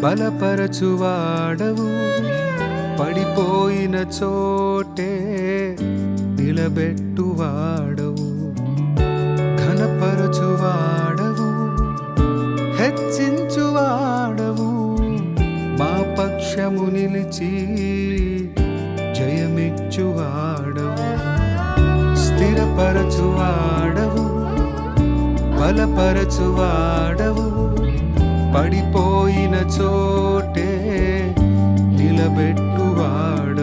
బలపరచువాడవు పడిపోయిన చోటే నిలబెట్టువాడవు ఘనపరచువాడవు హెచ్చించువాడవు మా పక్షము నిలిచి జయమిచ్చువాడవు స్థిరపరచువాడవు బలపరచువాడవు పడిపోయిన చోటే నిలబెట్టువాడు